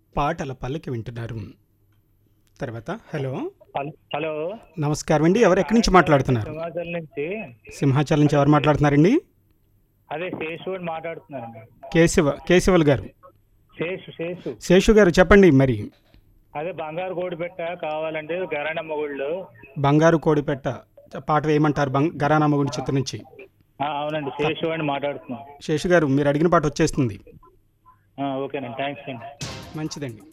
పాటల పల్లకి వింటున్నారు తర్వాత హలో హల్- హలో నమస్కారం అండి ఎవరు ఎక్కడి నుంచి మాట్లాడుతున్నారు సింహాచల్ నుంచి సింహాచలం నుంచి ఎవరు మాట్లాడుతున్నారండి అదే శేషుని మాట్లాడుతున్నాను కేశవ కేశవల్ గారు శేషు శేషు శేషు గారు చెప్పండి మరి అదే బంగారు కోడి పెట్ట కావాలంటే గరణమ్మ గుళ్ళు బంగారు కోడిపెట్ట పాట వేయమంటారు బంగ్ గరానామ గుడి చిత్రం నుంచి ఆ, అవునండి శేషు అని మాట్లాడుతున్నాను శేషు గారు మీరు అడిగిన పాట వచ్చేస్తుంది ఆ, ఓకేనండి థ్యాంక్స్ అండి మంచిదండి